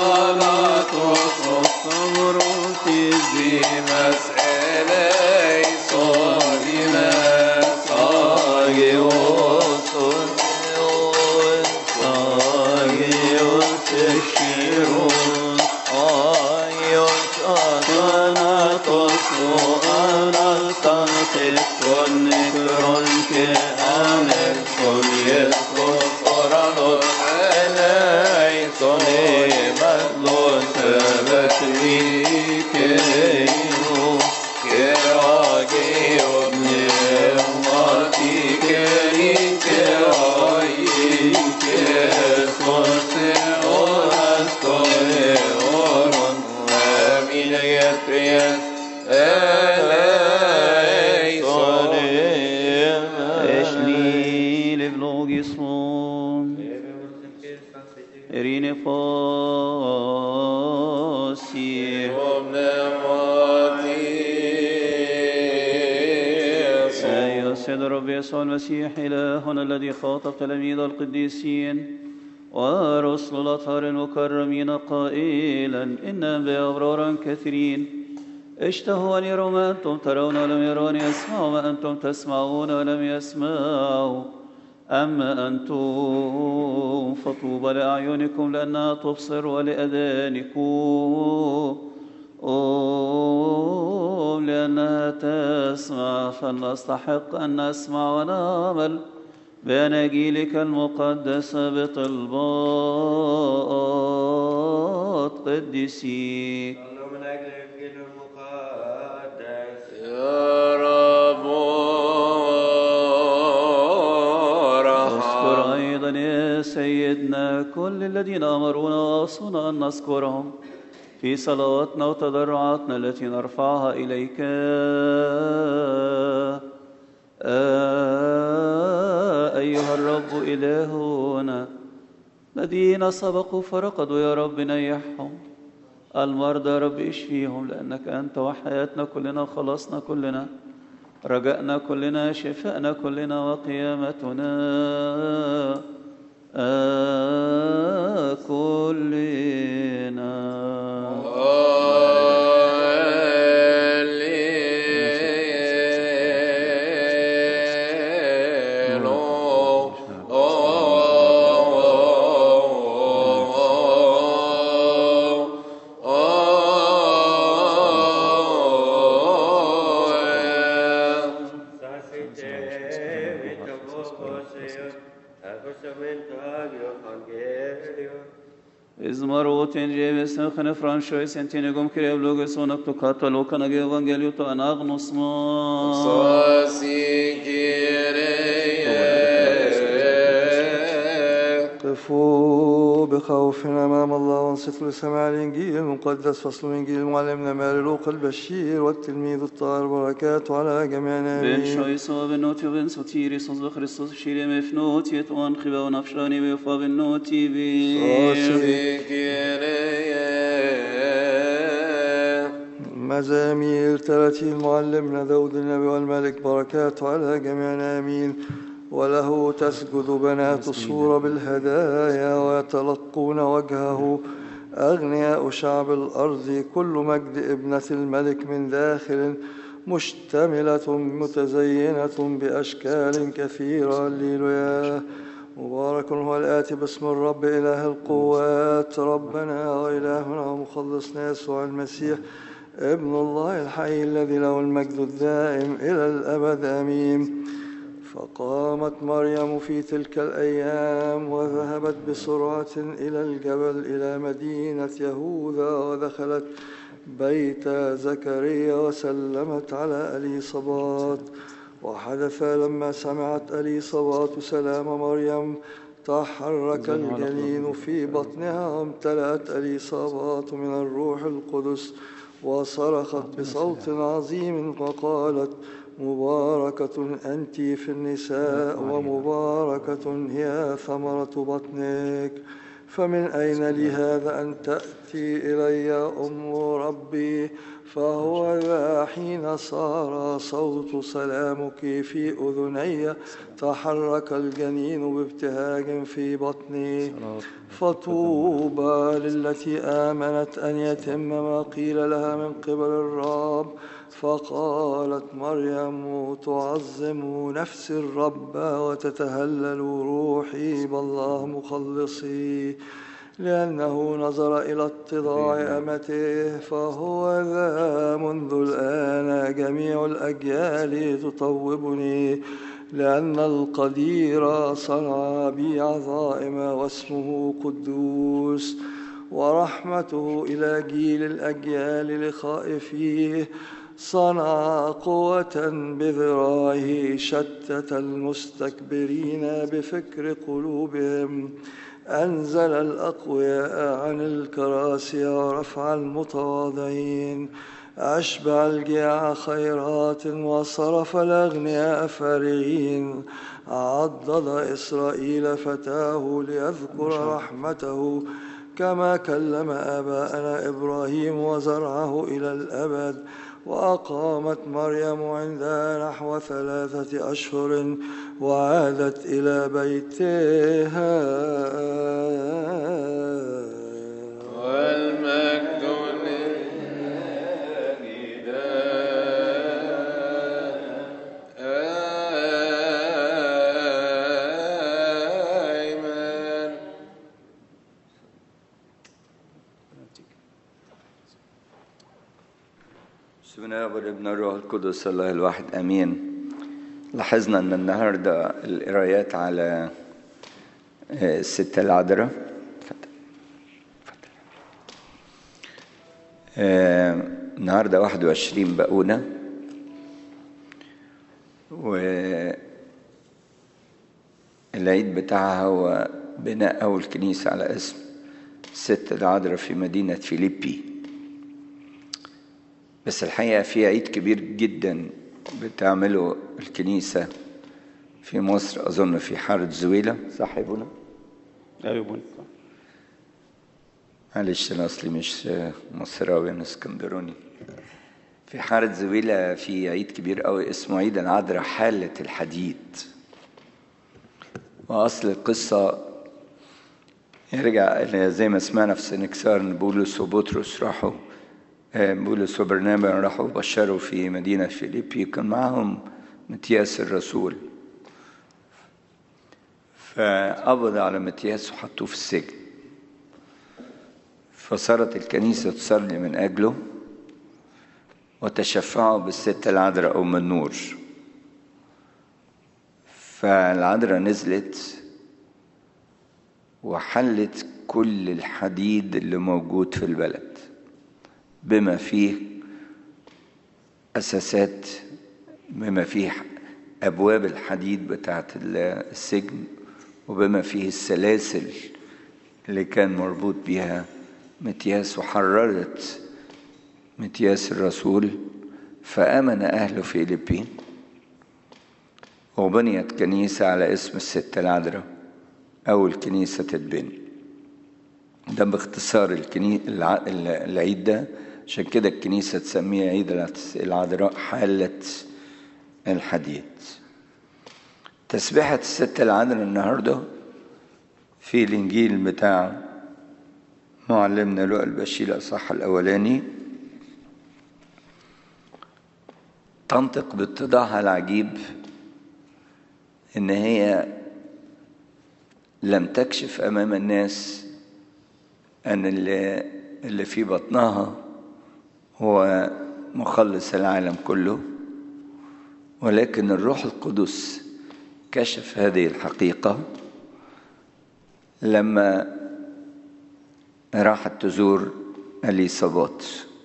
Thanatos Ostavrotis Dimas eleison Dimas Agios Oseos Agios Eshiros Aios Athanatos Oanastasis Konnikron Ke Anexon Yeskos Oranos eleison Imadlos Vetvikeiru Keragio Pneumati Kerike Ai Kesoste Orastoe Oron Amine Getries eleison Eshli levlogismon. Erine fosi. أيها السيد الرب يسوع المسيح إلهنا الذي خاطب تلاميذ القديسين ورسل الأطهار المكرمين قائلا إن بأبرارا كثيرين اشتهوا أن يروا ما أنتم ترون ولم يروا أن يسمعوا ما أنتم تسمعون ولم يسمعوا أما أنتم فطوبى لأعينكم لأنها تبصر ولأذانكم أوم لأنها تسمع فلنستحق أن نسمع ونعمل بأناجيلك المقدسة بطلبات قدسيك الله من أجل الإنجيل المقدس يا رب واذكر ارحم أيضا يا سيدنا كل الذين أمرونا وأوصونا أن نذكرهم في صلواتنا وتضرعاتنا التي نرفعها إليك آه أيها الرب إلهنا الذين سبقوا فرقدوا يا رب نيحهم المرضى يا رب اشفيهم لأنك أنت وحياتنا كلنا وخلاصنا كلنا رجائنا كلنا شفاءنا كلنا وقيامتنا آه كلنا Sasite vita vocosio, acostamento agio evangelio. Izmarutin jeves nkhne franşoy sentinegum kirevlogos onakto katalokan age evangelio to anagnos ma قفوا بخوف أمام الله وانصتوا لسماع الإنجيل المقدس فصل الإنجيل معلمنا مال لوقا البشير والتلميذ الطاهر بركاته على جميعنا بن آمين. شويس وبن نوتي وبن سوتيري صوص بخريستوس شيري مفنوتي توان خبا ونفشاني بيوفا بن نوتي بي مزامير ترتيل معلمنا داود النبي والملك بركاته على جميعنا آمين وله تسجد بنات الصورة بالهدايا ويتلقون وجهه أغنياء شعب الأرض كل مجد ابنة الملك من داخل مشتملة متزينة بأشكال كثيرة هللويا مبارك هو الآتي باسم الرب إله القوات ربنا وإلهنا ومخلصنا يسوع المسيح ابن الله الحي الذي له المجد الدائم إلى الأبد آمين فقامت مريم في تلك الأيام وذهبت بسرعة إلى الجبل إلى مدينة يهوذا ودخلت بيت زكريا وسلمت على أليصبات وحدث لما سمعت أليصبات سلام مريم تحرك الجنين في بطنها وامتلأت أليصابات من الروح القدس وصرخت بصوت عظيم وقالت مباركة أنت في النساء ومباركة هي ثمرة بطنك فمن أين لي هذا أن تأتي إلي أم ربي فهو ذا حين صار صوت سلامك في أذني تحرك الجنين بابتهاج في بطني فطوبى للتي آمنت أن يتم ما قيل لها من قبل الرب فقالت مريم تعظم نفسي الرب وتتهلل روحي بالله مخلصي لأنه نظر إلى اتضاع أمته فهو ذا منذ الآن جميع الأجيال تطوبني لأن القدير صنع بي عظائم واسمه قدوس ورحمته إلى جيل الأجيال لخائفيه صنع قوة بذراعه شتت المستكبرين بفكر قلوبهم أنزل الأقوياء عن الكراسي ورفع المتواضعين أشبع الجياع خيرات وصرف الأغنياء فارغين عضد إسرائيل فتاه ليذكر رحمته كما كلم آباءنا إبراهيم وزرعه إلى الأبد وأقامت مريم عندها نحو ثلاثة أشهر وعادت إلى بيتها والمجد آمين بسم الله والابن الروح القدس الله الواحد امين لاحظنا ان النهارده القرايات على آه، الستة العذراء اتفضل. اتفضل. آه، النهارده 21 بقونه والعيد بتاعها هو بناء اول كنيسه على اسم الست العذراء في مدينه فيليبي بس الحقيقة في عيد كبير جدا بتعمله الكنيسة في مصر أظن في حارة زويلة صح يا ابونا؟ أيوة بني. معلش أنا أصلي مش مصراوي أنا اسكندراني في حارة زويلة في عيد كبير قوي اسمه عيد العذراء حالة الحديد وأصل القصة يرجع إلى زي ما سمعنا في سنكسار إن بولس وبطرس راحوا آه، بولس وبرنابا راحوا بشروا في مدينة فيليبي كان معهم متياس الرسول فقبض على متياس وحطوه في السجن فصارت الكنيسة تصلي من أجله وتشفعوا بالست العذراء أم النور فالعذراء نزلت وحلت كل الحديد اللي موجود في البلد بما فيه أساسات بما فيه أبواب الحديد بتاعت السجن وبما فيه السلاسل اللي كان مربوط بيها متياس وحررت متياس الرسول فآمن أهل فيليبين وبنيت كنيسة على اسم الست العذراء أول كنيسة تتبني ده باختصار الكني... الع... العيد ده عشان كده الكنيسة تسميه عيد العذراء حالة الحديد تسبيحة الست العذراء النهاردة في الإنجيل بتاع معلمنا لؤى البشير الأصح الأولاني تنطق باتضاعها العجيب إن هي لم تكشف أمام الناس أن اللي, اللي في بطنها هو مخلص العالم كله ولكن الروح القدس كشف هذه الحقيقة لما راحت تزور اليصابات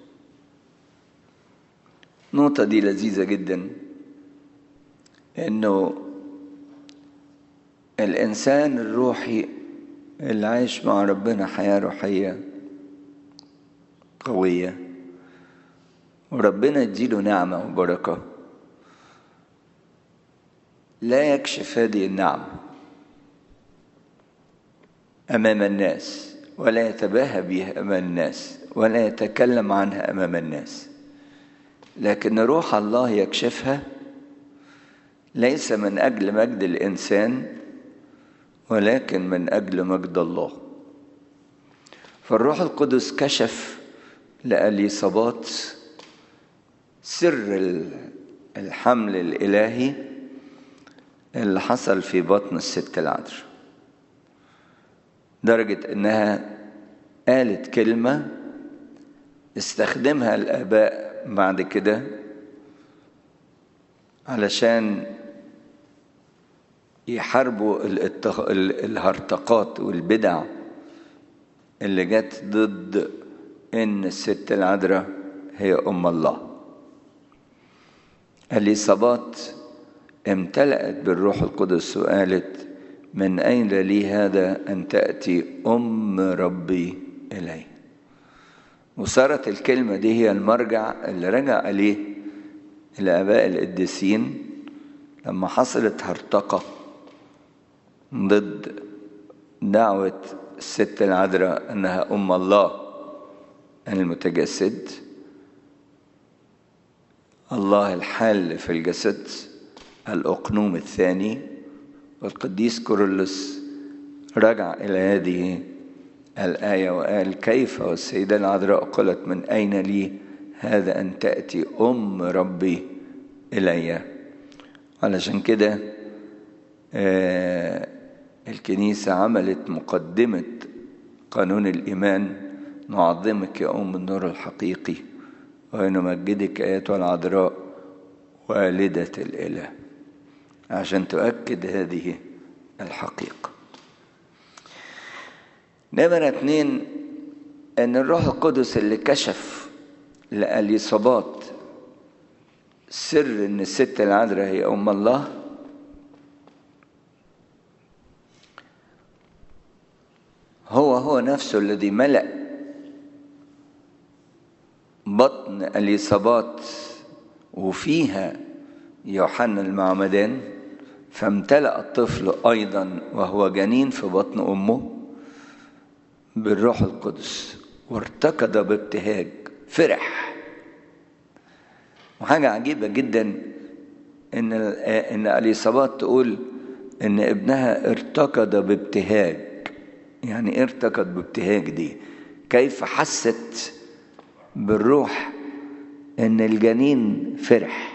النقطة دي لذيذة جدا انه الانسان الروحي اللي عايش مع ربنا حياة روحية قوية وربنا يديله نعمة وبركة لا يكشف هذه النعمة أمام الناس ولا يتباهى بها أمام الناس ولا يتكلم عنها أمام الناس لكن روح الله يكشفها ليس من أجل مجد الإنسان ولكن من أجل مجد الله فالروح القدس كشف لأليصابات سر الحمل الإلهي اللي حصل في بطن الست العذراء درجة إنها قالت كلمة استخدمها الآباء بعد كده علشان يحاربوا الهرطقات والبدع اللي جت ضد ان الست العذراء هي ام الله اليصابات امتلأت بالروح القدس وقالت من أين لي هذا أن تأتي أم ربي إلي وصارت الكلمة دي هي المرجع اللي رجع عليه الآباء القديسين لما حصلت هرطقة ضد دعوة الست العذراء أنها أم الله المتجسد الله الحال في الجسد الأقنوم الثاني والقديس كورولوس رجع إلى هذه الآية وقال كيف والسيدة العذراء قالت من أين لي هذا أن تأتي أم ربي إلي علشان كده آه الكنيسة عملت مقدمة قانون الإيمان نعظمك يا أم النور الحقيقي ونمجدك أيتها العذراء والدة الإله عشان تؤكد هذه الحقيقة نمرة اتنين ان الروح القدس اللي كشف لأليصابات سر ان الست العذراء هي ام الله هو هو نفسه الذي ملأ بطن اليصابات وفيها يوحنا المعمدان فامتلأ الطفل أيضا وهو جنين في بطن أمه بالروح القدس وارتكض بابتهاج فرح وحاجة عجيبة جدا إن إن اليصابات تقول إن ابنها ارتكض بابتهاج يعني إيه ارتكض بابتهاج دي كيف حست بالروح إن الجنين فرح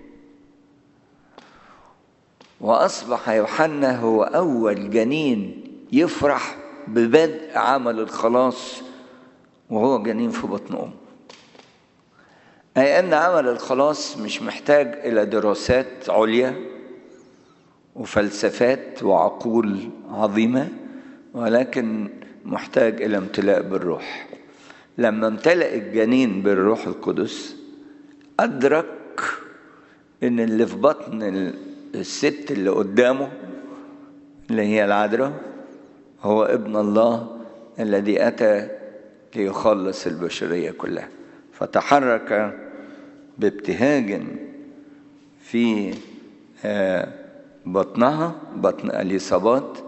وأصبح يوحنا هو أول جنين يفرح ببدء عمل الخلاص وهو جنين في بطن أمه أي أن عمل الخلاص مش محتاج إلى دراسات عليا وفلسفات وعقول عظيمة ولكن محتاج إلى امتلاء بالروح لما امتلأ الجنين بالروح القدس أدرك إن اللي في بطن الست اللي قدامه اللي هي العذراء هو ابن الله الذي أتى ليخلص البشرية كلها فتحرك بابتهاج في بطنها بطن اليصابات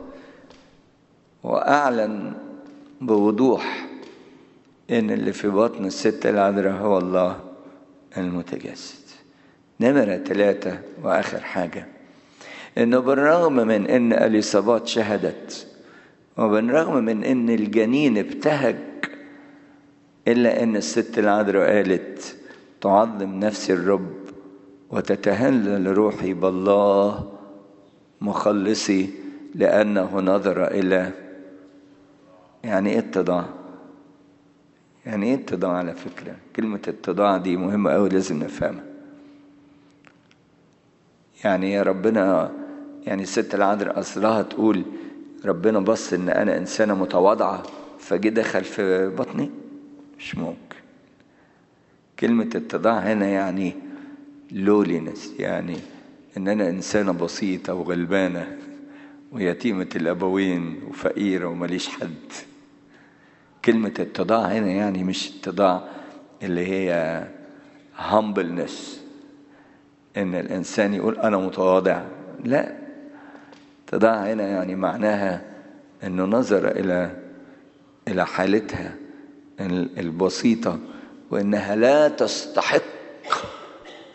وأعلن بوضوح إن اللي في بطن الست العذراء هو الله المتجسد نمرة ثلاثة وآخر حاجة إنه بالرغم من إن اليصابات شهدت وبالرغم من إن الجنين ابتهج إلا إن الست العذراء قالت تعظم نفسي الرب وتتهلل روحي بالله مخلصي لأنه نظر إلى يعني إيه اتضاع؟ يعني إيه اتضاع على فكرة؟ كلمة اتضاع دي مهمة أوي لازم نفهمها. يعني يا ربنا يعني الست العذراء أصلها تقول ربنا بص إن أنا إنسانة متواضعة فجه دخل في بطني؟ مش ممكن. كلمة اتضاع هنا يعني لولينس يعني إن أنا إنسانة بسيطة وغلبانة ويتيمة الأبوين وفقيرة ومليش حد كلمة اتضاع هنا يعني مش اتضاع اللي هي humbleness إن الإنسان يقول أنا متواضع لا اتضاع هنا يعني معناها إنه نظر إلى إلى حالتها البسيطة وإنها لا تستحق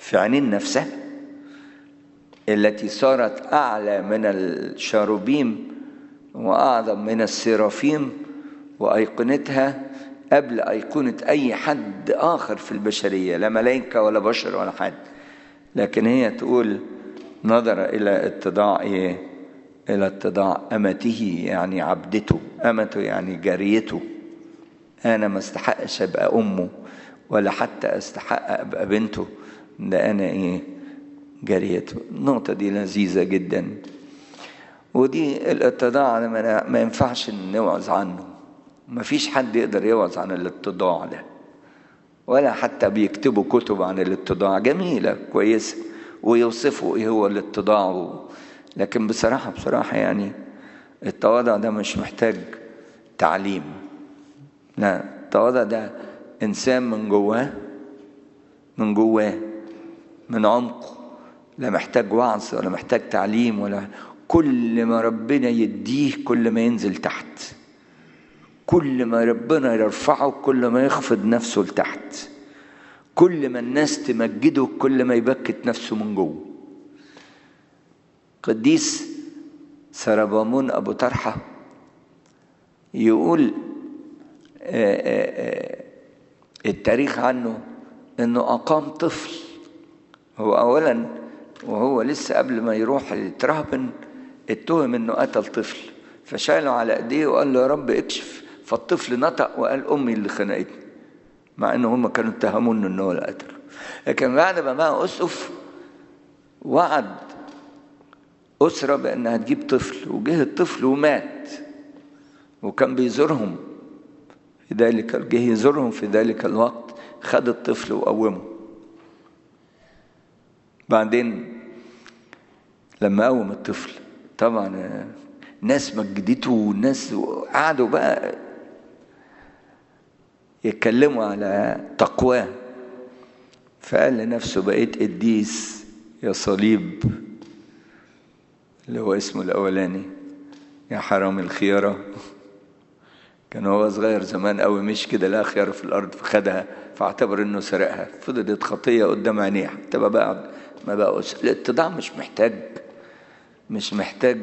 في عينين نفسها التي صارت أعلى من الشاروبيم وأعظم من السرافيم وأيقونتها قبل أيقونة أي حد آخر في البشرية لا ملائكة ولا بشر ولا حد لكن هي تقول نظر إلى اتضاع إيه؟ إلى اتضاع أمته يعني عبدته أمته يعني جاريته أنا ما استحقش أبقى أمه ولا حتى أستحق أبقى بنته ده أنا إيه جاريته النقطة دي لذيذة جدا ودي الاتضاع ما ما ينفعش نوعظ عنه ما فيش حد يقدر يوعظ عن الاتضاع ده ولا حتى بيكتبوا كتب عن الاتضاع جميلة كويسة ويوصفوا ايه هو الاتضاع لكن بصراحة بصراحة يعني التواضع ده مش محتاج تعليم لا التواضع ده إنسان من جواه من جواه من عمقه لا محتاج وعظ ولا محتاج تعليم ولا كل ما ربنا يديه كل ما ينزل تحت كل ما ربنا يرفعه كل ما يخفض نفسه لتحت كل ما الناس تمجده كل ما يبكت نفسه من جوه قديس سربامون أبو طرحة يقول التاريخ عنه انه اقام طفل هو اولا وهو لسه قبل ما يروح يترهبن اتهم انه قتل طفل فشاله على ايديه وقال له يا رب اكشف فالطفل نطق وقال امي اللي خنقتني مع ان هم كانوا اتهموه انه هو اللي قتله لكن بعد ما بقى اسقف وعد اسره بانها تجيب طفل وجه الطفل ومات وكان بيزورهم في ذلك جه يزورهم في ذلك الوقت خد الطفل وقومه بعدين لما قوم الطفل طبعا ناس مجدته وناس قعدوا بقى يتكلموا على تقواه فقال لنفسه بقيت قديس يا صليب اللي هو اسمه الاولاني يا حرام الخياره كان هو صغير زمان قوي مش كده لا خيار في الارض فخدها فاعتبر انه سرقها فضلت خطيه قدام عينيه حتى ما بقى ما بقى الاتضاع مش محتاج مش محتاج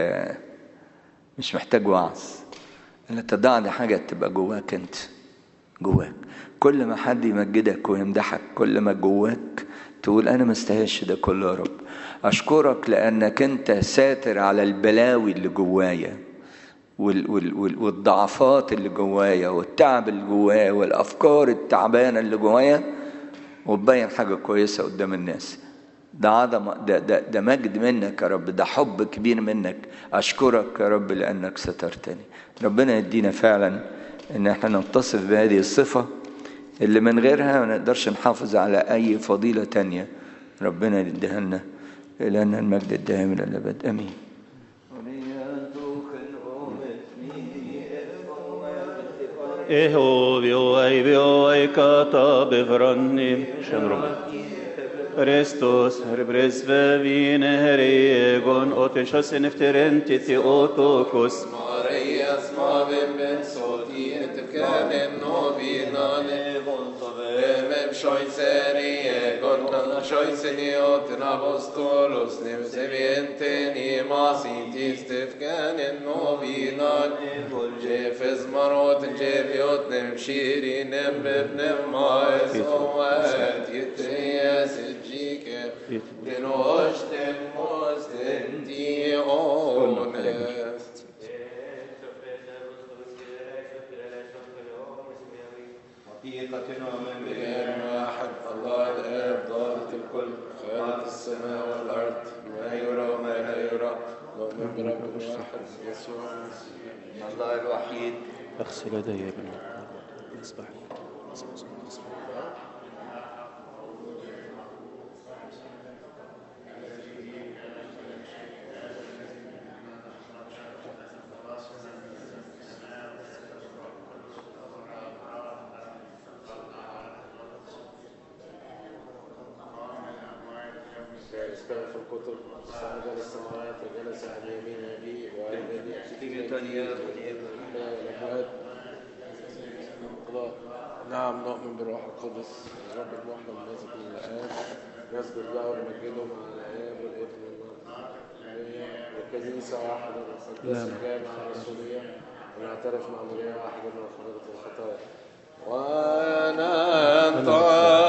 مش محتاج وعظ الاتضاع دي حاجه تبقى جواك انت جواك كل ما حد يمجدك ويمدحك كل ما جواك تقول انا ما استاهلش ده كله يا رب اشكرك لانك انت ساتر على البلاوي اللي جوايا وال وال وال والضعفات اللي جوايا والتعب اللي جوايا والافكار التعبانه اللي جوايا وتبين حاجه كويسه قدام الناس ده عظمه ده, ده ده مجد منك يا رب ده حب كبير منك اشكرك يا رب لانك سترتني ربنا يدينا فعلا ان احنا نتصف بهذه الصفه اللي من غيرها ما نقدرش نحافظ على اي فضيله تانية ربنا يديها لنا لنا المجد الدائم الى الابد امين Eho bioai bioai kata bevrannim shenrom. Christus rebresve vine heriegon oteshas nefterenti theotokos. Maria smavim ben soti et kanen novinane Mem shoyseri egon na shoyseni ot na apostolos nim seviente ni masintis tefkanen novinane Jefes marot jeviot nem shiri nem bebnem maes oat yitrias jike Denoshtem mosten di ones واحد الله الآب ضابط الكل خالق السماء والأرض ما يرى وما لا يرى نؤمن برب واحد يسوع المسيح الله الوحيد اغسل يدي يا ابن اصبح استوى في الكتب صعد إلى السماوات وجلس عن يمين أبيه وعن يمين نعم نؤمن بالروح القدس الرب الموحد الماسك من الآن نسجد له ونمجده مع الآب والابن والروح والكنيسة واحدة والقداس الجامعة الرسولية ونعترف مع مريم واحدة من خبرة الخطايا وننطق